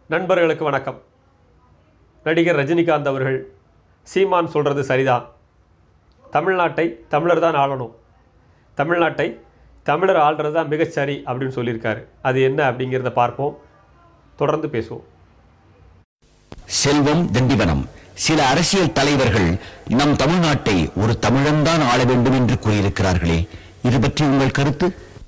நண்பர்களுக்கு வணக்கம் நடிகர் ரஜினிகாந்த் அவர்கள் சீமான் சொல்கிறது சரிதான் தமிழ்நாட்டை தமிழர் தான் ஆளணும் தமிழ்நாட்டை தமிழர் ஆள்றது தான் மிகச் சரி அப்படின்னு சொல்லியிருக்காரு அது என்ன அப்படிங்கிறத பார்ப்போம் தொடர்ந்து பேசுவோம் செல்வம் திண்டிவனம் சில அரசியல் தலைவர்கள் நம் தமிழ்நாட்டை ஒரு தமிழன்தான் ஆள வேண்டும் என்று கூறியிருக்கிறார்களே இது பற்றி உங்கள் கருத்து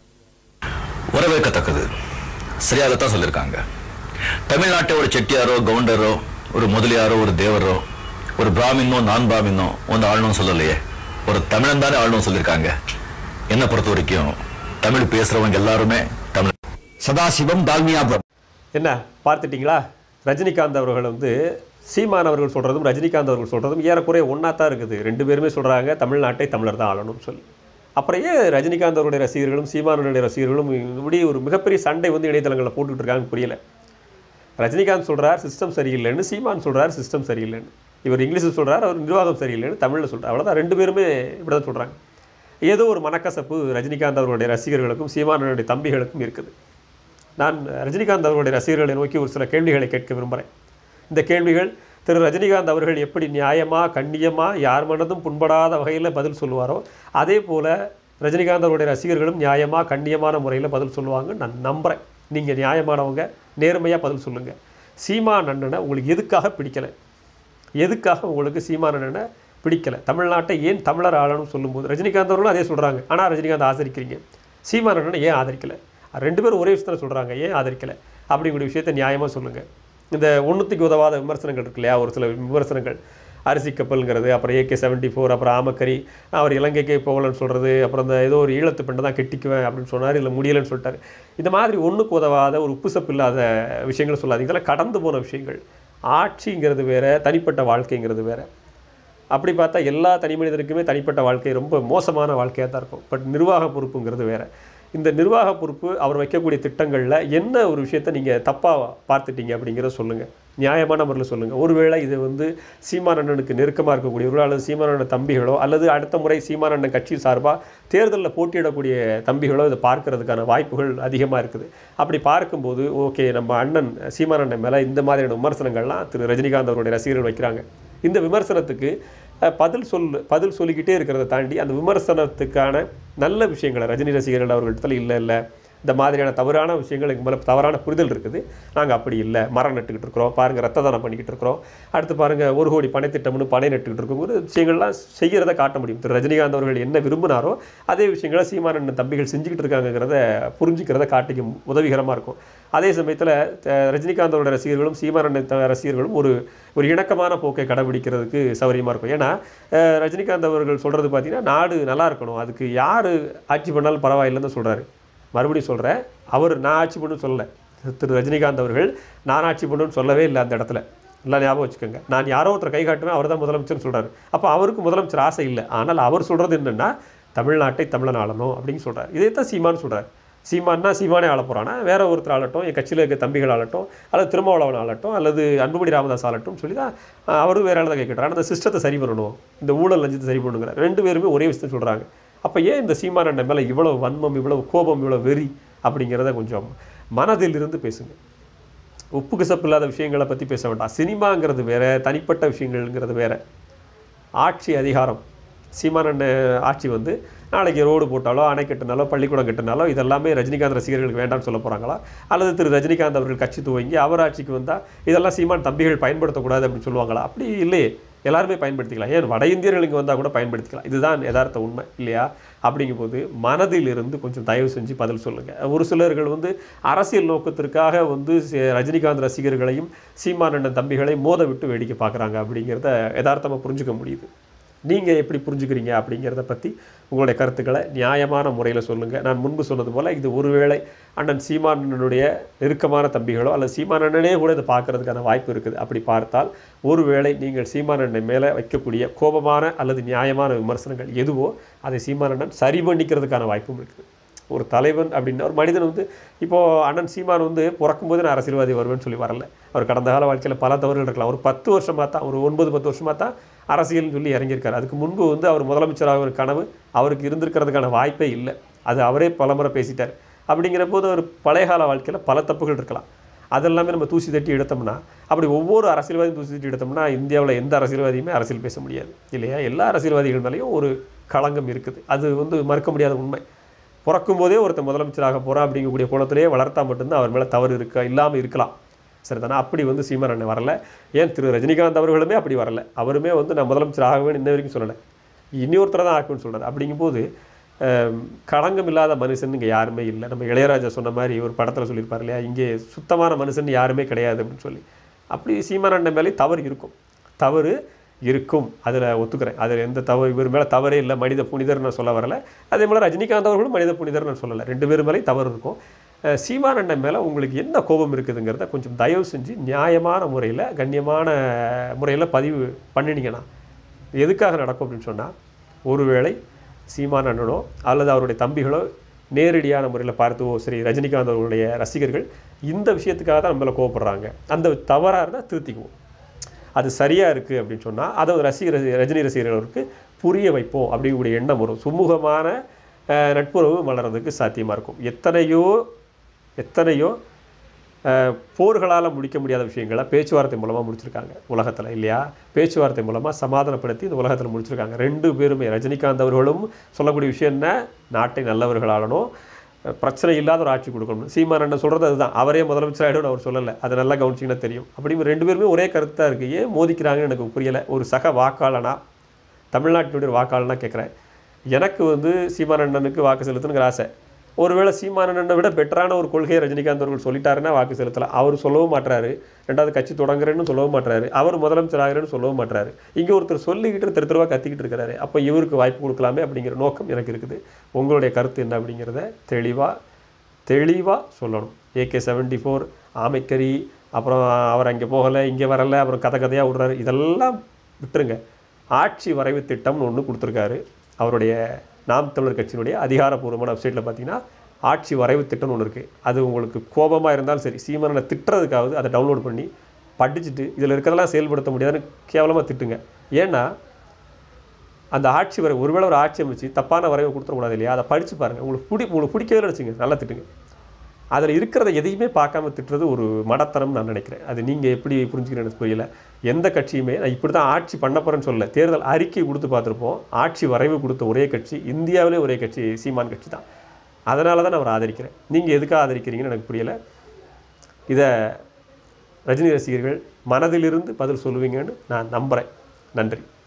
வரவேற்கத்தக்கது சரியாகத்தான் சொல்லியிருக்காங்க தமிழ்நாட்டை ஒரு செட்டியாரோ கவுண்டரோ ஒரு முதலியாரோ ஒரு தேவரோ ஒரு பிராமினோ நான் பிராமினோ வந்து ஆளணும் சொல்லலையே ஒரு தமிழன் தானே ஆளணும் சொல்லியிருக்காங்க என்னை பொறுத்த வரைக்கும் தமிழ் பேசுறவங்க எல்லாருமே தமிழ் சதாசிவம் தால்மியாபுரம் என்ன பார்த்துட்டிங்களா ரஜினிகாந்த் அவர்கள் வந்து சீமான் அவர்கள் சொல்கிறதும் ரஜினிகாந்த் அவர்கள் சொல்கிறதும் ஏறக்குறைய ஒன்றா தான் இருக்குது ரெண்டு பேருமே சொல்கிறாங்க தமிழ்நாட்டை தமிழர் தான் ஆளணும்னு சொல்லி அப்புறம் ஏன் ரஜினிகாந்த் அவருடைய ரசிகர்களும் சீமானுடைய ரசிகர்களும் இப்படி ஒரு மிகப்பெரிய சண்டை வந்து இணையதளங்களில் போட்டுக்கிட்டு இருக்காங்கன்னு புரியல ரஜினிகாந்த் சொல்கிறார் சிஸ்டம் சரியில்லைன்னு சீமான் சொல்கிறார் சிஸ்டம் சரியில்லைன்னு இவர் இங்கிலீஷில் சொல்கிறார் அவர் நிர்வாகம் சரியில்லைன்னு தமிழில் சொல்கிறார் அவ்வளோதான் ரெண்டு பேருமே இப்படி தான் சொல்கிறாங்க ஏதோ ஒரு மனக்கசப்பு ரஜினிகாந்த் அவருடைய ரசிகர்களுக்கும் சீமானுடைய தம்பிகளுக்கும் இருக்குது நான் ரஜினிகாந்த் அவர்களுடைய ரசிகர்களை நோக்கி ஒரு சில கேள்விகளை கேட்க விரும்புகிறேன் இந்த கேள்விகள் திரு ரஜினிகாந்த் அவர்கள் எப்படி நியாயமாக கண்ணியமாக யார் மனதும் புண்படாத வகையில் பதில் சொல்லுவாரோ அதே போல் ரஜினிகாந்த் அவருடைய ரசிகர்களும் நியாயமாக கண்ணியமான முறையில் பதில் சொல்லுவாங்க நான் நம்புகிறேன் நீங்கள் நியாயமானவங்க நேர்மையாக பதில் சொல்லுங்கள் சீமான் அண்ணனை உங்களுக்கு எதுக்காக பிடிக்கலை எதுக்காக உங்களுக்கு சீமான் அண்ணனை பிடிக்கலை தமிழ்நாட்டை ஏன் தமிழர் ஆளணும்னு சொல்லும்போது ரஜினிகாந்த் அவர்களும் அதே சொல்கிறாங்க ஆனால் ரஜினிகாந்த் ஆதரிக்கிறீங்க சீமான் அண்ணனை ஏன் ஆதரிக்கலை ரெண்டு பேரும் ஒரே விஷயத்தில் சொல்கிறாங்க ஏன் ஆதரிக்கலை அப்படிங்கிற விஷயத்தை நியாயமாக சொல்லுங்கள் இந்த ஒன்றுத்துக்கு உதவாத விமர்சனங்கள் இருக்கு இல்லையா ஒரு சில விமர்சனங்கள் அரிசி கப்பல்ங்கிறது அப்புறம் ஏகே செவன்ட்டி ஃபோர் அப்புறம் ஆமக்கரி அவர் இலங்கைக்கே போகலன்னு சொல்கிறது அப்புறம் இந்த ஏதோ ஒரு ஈழத்து பெண்ணை தான் கெட்டிக்குவேன் அப்படின்னு சொன்னார் இல்லை முடியலைன்னு சொல்லிட்டாரு இந்த மாதிரி ஒன்றுக்கு உதவாத ஒரு உப்பு சப்பு இல்லாத விஷயங்களை சொல்லாதீங்க இதெல்லாம் கடந்து போன விஷயங்கள் ஆட்சிங்கிறது வேற தனிப்பட்ட வாழ்க்கைங்கிறது வேற அப்படி பார்த்தா எல்லா தனி மனிதனுக்குமே தனிப்பட்ட வாழ்க்கை ரொம்ப மோசமான வாழ்க்கையாக தான் இருக்கும் பட் நிர்வாக பொறுப்புங்கிறது வேற இந்த நிர்வாக பொறுப்பு அவர் வைக்கக்கூடிய திட்டங்களில் என்ன ஒரு விஷயத்தை நீங்கள் தப்பாக பார்த்துட்டீங்க அப்படிங்கிறத சொல்லுங்கள் நியாயமான முறையில் சொல்லுங்கள் ஒருவேளை இது வந்து சீமானண்ணனுக்கு நெருக்கமாக இருக்கக்கூடியவர்களோ அல்லது சீமானண்ணன் தம்பிகளோ அல்லது அடுத்த முறை சீமானண்ணன் கட்சி சார்பாக தேர்தலில் போட்டியிடக்கூடிய தம்பிகளோ இதை பார்க்கறதுக்கான வாய்ப்புகள் அதிகமாக இருக்குது அப்படி பார்க்கும்போது ஓகே நம்ம அண்ணன் சீமானண்ணன் மேலே இந்த மாதிரியான விமர்சனங்கள்லாம் திரு ரஜினிகாந்த் அவருடைய ரசிகர்கள் வைக்கிறாங்க இந்த விமர்சனத்துக்கு அஹ், பதில் சொல் பதில் சொல்லிக்கிட்டே இருக்கிறத தாண்டி அந்த விமர்சனத்துக்கான நல்ல விஷயங்களை ரஜினி ரசிகர்கள் அவர்களிடத்துல இல்லை இல்லை இந்த மாதிரியான தவறான விஷயங்கள் எங்கள் மேலே தவறான புரிதல் இருக்குது நாங்கள் அப்படி இல்லை மரம் நட்டுக்கிட்டு இருக்கிறோம் பாருங்கள் ரத்த தானம் பண்ணிக்கிட்டு இருக்கிறோம் அடுத்து பாருங்கள் ஒரு கோடி பனை திட்டம்னு பனை நட்டுக்கிட்டு இருக்கோம் ஒரு விஷயங்கள்லாம் செய்கிறத காட்ட முடியும் திரு ரஜினிகாந்த் அவர்கள் என்ன விரும்பினாரோ அதே விஷயங்களை சீமானன் தம்பிகள் செஞ்சுக்கிட்டு இருக்காங்கிறத புரிஞ்சுக்கிறத காட்டிக்கும் உதவிகரமாக இருக்கும் அதே சமயத்தில் ரஜினிகாந்த் அவருடைய ரசிகர்களும் சீமானன் த- ரசிகர்களும் ஒரு ஒரு இணக்கமான போக்கை கடைபிடிக்கிறதுக்கு சௌகரியமாக இருக்கும் ஏன்னா அஹ், ரஜினிகாந்த் அவர்கள் சொல்கிறது பார்த்தீங்கன்னா நாடு நல்லா இருக்கணும் அதுக்கு யார் ஆட்சி பண்ணாலும் பரவாயில்லைன்னு சொல்கிறாரு மறுபடியும் சொல்கிறேன் அவர் நான் ஆட்சி பண்ணுன்னு சொல்லலை திரு ரஜினிகாந்த் அவர்கள் நான் ஆட்சி பண்ணுன்னு சொல்லவே இல்லை அந்த இடத்துல எல்லாம் ஞாபகம் வச்சுக்கோங்க நான் யாரோ ஒருத்தர் கை காட்டுவேன் அவர் தான் முதலமைச்சர்னு சொல்கிறாரு அப்போ அவருக்கு முதலமைச்சர் ஆசை இல்லை ஆனால் அவர் சொல்கிறது என்னென்னா தமிழ்நாட்டை தமிழன் ஆளணும் அப்படின்னு சொல்கிறார் இதே தான் சீமான்னு சொல்கிறார் சீமான்னா சீமானே ஆள போகிறானா வேற ஒருத்தர் ஆளட்டும் என் கட்சியில் இருக்க தம்பிகள் ஆளட்டும் அல்லது திருமாவளவன் ஆளட்டும் அல்லது அன்புமணி ராமதாஸ் ஆளட்டும் சொல்லி தான் அஹ், அவரும் வேற ஆள் தான் கேட்குறாரு ஆனால் அந்த சிஸ்டத்தை சரி பண்ணணும் இந்த ஊழல் லஞ்சத்தை சரி பண்ணுங்கிறார் ரெண்டு பேருமே ஒரே விஷயத்தை சொல்கிறாங்க அப்போ ஏன் இந்த சீமான் அண்ணன் மேலே இவ்வளவு வன்மம் இவ்வளவு கோபம் இவ்வளவு வெறி அப்படிங்கிறத கொஞ்சம் மனதில் இருந்து பேசுங்க உப்பு கசப்பு இல்லாத விஷயங்களை பற்றி பேச வேண்டாம் சினிமாங்கிறது வேற தனிப்பட்ட விஷயங்கள்ங்கிறது வேற ஆட்சி அதிகாரம் சீமானண்ண ஆட்சி வந்து நாளைக்கு ரோடு போட்டாலோ அணை கட்டினாலோ பள்ளிக்கூடம் கட்டினாலோ இதெல்லாமே ரஜினிகாந்த் ரசிகர்களுக்கு வேண்டாம்னு சொல்ல போகிறாங்களா அல்லது திரு ரஜினிகாந்த் அவர்கள் கட்சி துவங்கி அவர் ஆட்சிக்கு வந்தால் இதெல்லாம் சீமான் தம்பிகள் பயன்படுத்தக்கூடாது அப்படின்னு சொல்லுவாங்களா அப்படி இல்லையே எல்லாருமே பயன்படுத்திக்கலாம் ஏன் வட இந்தியர்கள் இங்கே வந்தால் கூட பயன்படுத்திக்கலாம் இதுதான் யதார்த்த உண்மை இல்லையா அப்படிங்கும்போது மனதில் இருந்து கொஞ்சம் தயவு செஞ்சு பதில் சொல்லுங்கள் ஒரு சிலர்கள் வந்து அரசியல் நோக்கத்திற்காக வந்து சி- ரஜினிகாந்த் ரசிகர்களையும் சீமானண்ணன் தம்பிகளையும் மோத விட்டு வேடிக்கை பார்க்குறாங்க அப்படிங்கிறத யதார்த்தமாக புரிஞ்சுக்க முடியுது நீங்கள் எப்படி புரிஞ்சுக்கிறீங்க அப்படிங்கிறத பற்றி உங்களுடைய கருத்துக்களை நியாயமான முறையில் சொல்லுங்கள் நான் முன்பு சொன்னது போல் இது ஒருவேளை அண்ணன் சீமானனுடைய நெருக்கமான தம்பிகளோ அல்லது சீமானண்ணனே கூட இதை பார்க்கறதுக்கான வாய்ப்பு இருக்குது அப்படி பார்த்தால் ஒருவேளை நீங்கள் சீமானண்ணன் மேலே வைக்கக்கூடிய கோபமான அல்லது நியாயமான விமர்சனங்கள் எதுவோ அதை சீமானண்ணன் சரி பண்ணிக்கிறதுக்கான வாய்ப்பும் இருக்குது ஒரு தலைவன் அப்படின்னா ஒரு மனிதன் வந்து இப்போது அண்ணன் சீமான் வந்து பிறக்கும்போது நான் அரசியல்வாதி வருவேன்னு சொல்லி வரல அவர் கடந்த கால வாழ்க்கையில் பல தவறுகள் இருக்கலாம் ஒரு பத்து வருஷமாக தான் ஒரு ஒன்பது பத்து வருஷமாக தான் அரசியல்னு சொல்லி இறங்கியிருக்காரு அதுக்கு முன்பு வந்து அவர் முதலமைச்சராக ஒரு கனவு அவருக்கு இருந்திருக்கிறதுக்கான வாய்ப்பே இல்லை அது அவரே பலமுறை பேசிட்டார் அப்படிங்கிற போது ஒரு பழைய கால வாழ்க்கையில் பல தப்புகள் இருக்கலாம் அதெல்லாமே நம்ம தூசி தட்டி எடுத்தோம்னா அப்படி ஒவ்வொரு அரசியல்வாதியும் தூசி தட்டி எடுத்தோம்னா இந்தியாவில் எந்த அரசியல்வாதியுமே அரசியல் பேச முடியாது இல்லையா எல்லா அரசியல்வாதிகள் மேலேயும் ஒரு களங்கம் இருக்குது அது வந்து மறுக்க முடியாத உண்மை பிறக்கும் போதே ஒருத்தர் முதலமைச்சராக போகிறான் அப்படிங்கக்கூடிய கோணத்திலேயே வளர்த்தா மட்டும்தான் அவர் மேலே தவறு இருக்கா இல்லாமல் இருக்கலாம் சரிதானே அப்படி வந்து சீமான் அண்ணன் வரல ஏன் திரு ரஜினிகாந்த் அவர்களுமே அப்படி வரல அவருமே வந்து நான் முதலமைச்சர் ஆகவேன்னு இன்ன வரைக்கும் சொல்லலை இன்னொருத்தரை தான் ஆக்குன்னு சொல்கிறார் அப்படிங்கும்போது அஹ், களங்கம் இல்லாத மனுஷன் இங்கே யாருமே இல்லை நம்ம இளையராஜா சொன்ன மாதிரி ஒரு படத்தில் சொல்லியிருப்பார் இல்லையா இங்கே சுத்தமான மனுஷன் யாருமே கிடையாது அப்படின்னு சொல்லி அப்படி சீமான் அண்ணன் மேலே தவறு இருக்கும் தவறு இருக்கும் அதில் ஒத்துக்கிறேன் அதில் எந்த தவறு இவர் மேலே தவறே இல்லை மனித புனிதர் நான் சொல்ல வரல அதே போல் ரஜினிகாந்த் அவர்களும் மனித புனிதர் நான் சொல்லலை ரெண்டு பேர் மேலேயும் தவறு இருக்கும் அஹ் சீமான் அண்ணன் மேலே உங்களுக்கு என்ன கோபம் இருக்குதுங்கிறத கொஞ்சம் தயவு செஞ்சு நியாயமான முறையில் கண்ணியமான முறையில் பதிவு பண்ணினீங்கன்னா எதுக்காக நடக்கும் அப்படின்னு சொன்னால் ஒருவேளை சீமான் அண்ணனோ அல்லது அவருடைய தம்பிகளோ நேரடியான முறையில் பார்த்து ஓ சரி ரஜினிகாந்த் அவர்களுடைய ரசிகர்கள் இந்த விஷயத்துக்காக தான் நம்மள கோவப்படுறாங்க அந்த தவறாக இருந்தால் திருத்திக்குவோம் அது சரியாக இருக்குது அப்படின்னு சொன்னால் அதை ஒரு ரசிகர் ரஜினி ரசிகர்களுக்கு புரிய வைப்போம் அப்படிங்கக்கூடிய எண்ணம் வரும் சுமூகமான அஹ், நட்புறவு மலர்றதுக்கு சாத்தியமாக இருக்கும் எத்தனையோ எத்தனையோ அஹ், போர்களால் முடிக்க முடியாத விஷயங்களை பேச்சுவார்த்தை மூலமாக முடிச்சிருக்காங்க உலகத்தில் இல்லையா பேச்சுவார்த்தை மூலமாக சமாதானப்படுத்தி இந்த உலகத்தில் முடிச்சிருக்காங்க ரெண்டு பேருமே ரஜினிகாந்த் அவர்களும் சொல்லக்கூடிய விஷயம் என்ன நாட்டை நல்லவர்களாலணும் அஹ், பிரச்சனை இல்லாத ஒரு ஆட்சி கொடுக்கணும் சீமான் அண்ணன் சொல்கிறது அதுதான் அவரே முதலமைச்சர் ஆகிடும் அவர் சொல்லலை அது நல்லா கவனிச்சிங்கன்னா தெரியும் அப்படி ரெண்டு பேருமே ஒரே கருத்தாக இருக்குது ஏன் மோதிக்கிறாங்கன்னு எனக்கு புரியலை ஒரு சக வாக்காளனா தமிழ்நாட்டினுடைய வாக்காளனா கேட்குறேன் எனக்கு வந்து சீமான் அண்ணனுக்கு வாக்கு செலுத்தணுங்கிற ஆசை ஒருவேளை சீமான் அண்ணனை விட பெட்டரான ஒரு கொள்கையை ரஜினிகாந்த் அவர்கள் சொல்லிட்டாருன்னா வாக்கு செலுத்தலாம் அவர் சொல்லவும் மாட்றாரு ரெண்டாவது கட்சி தொடங்குறேன்னு சொல்லவும் மாட்றாரு அவர் முதலமைச்சர் ஆகிறேன்னு சொல்லவும் மாட்றாரு இங்கே ஒருத்தர் சொல்லிக்கிட்டு தெரு தெருவா கத்திக்கிட்டு இருக்கிறாரு அப்போ இவருக்கு வாய்ப்பு கொடுக்கலாமே அப்படிங்கிற நோக்கம் எனக்கு இருக்குது உங்களுடைய கருத்து என்ன அப்படிங்கிறத தெளிவாக தெளிவாக சொல்லணும் ஏகே செவன்டி ஃபோர் ஆமைக்கறி அப்புறம் அவர் அங்கே போகலை இங்கே வரலை அப்புறம் கதை கதையாக விடுறாரு இதெல்லாம் விட்டுருங்க ஆட்சி வரைவு திட்டம்னு ஒன்று கொடுத்துருக்காரு அவருடைய நாம் தமிழர் கட்சியினுடைய அதிகாரப்பூர்வமான வெப்சைட்டில் பார்த்தீங்கன்னா ஆட்சி வரைவு திட்டம்னு ஒன்று இருக்குது அது உங்களுக்கு கோபமாக இருந்தாலும் சரி சீமானனை திட்டுறதுக்காவது அதை டவுன்லோட் பண்ணி படிச்சுட்டு இதில் இருக்கிறதெல்லாம் செயல்படுத்த முடியாதுன்னு கேவலமாக திட்டுங்க ஏன்னா அந்த ஆட்சி வரை ஒருவேளை ஒரு ஆட்சி அமைச்சு தப்பான வரைவை கொடுத்துடக்கூடாது இல்லையா அதை படித்து பாருங்கள் உங்களுக்கு பிடி உங்களுக்கு பிடிக்கவே வச்சுங்க நல்லா திட்டுங்க அதில் இருக்கிறத எதையுமே பார்க்காம திட்டுறது ஒரு மடத்தனம் நான் நினைக்கிறேன் அது நீங்கள் எப்படி புரிஞ்சுக்கிறேன்னு எனக்கு புரியல எந்த கட்சியுமே நான் இப்படி தான் ஆட்சி பண்ண போகிறேன்னு சொல்லல தேர்தல் அறிக்கை கொடுத்து பார்த்துருப்போம் ஆட்சி வரைவு கொடுத்த ஒரே கட்சி இந்தியாவிலே ஒரே கட்சி சீமான் கட்சி தான் அதனால தான் நான் அவரை ஆதரிக்கிறேன் நீங்கள் எதுக்காக ஆதரிக்கிறீங்கன்னு எனக்கு புரியல இதை ரஜினி ரசிகர்கள் மனதிலிருந்து பதில் சொல்லுவீங்கன்னு நான் நம்புகிறேன் நன்றி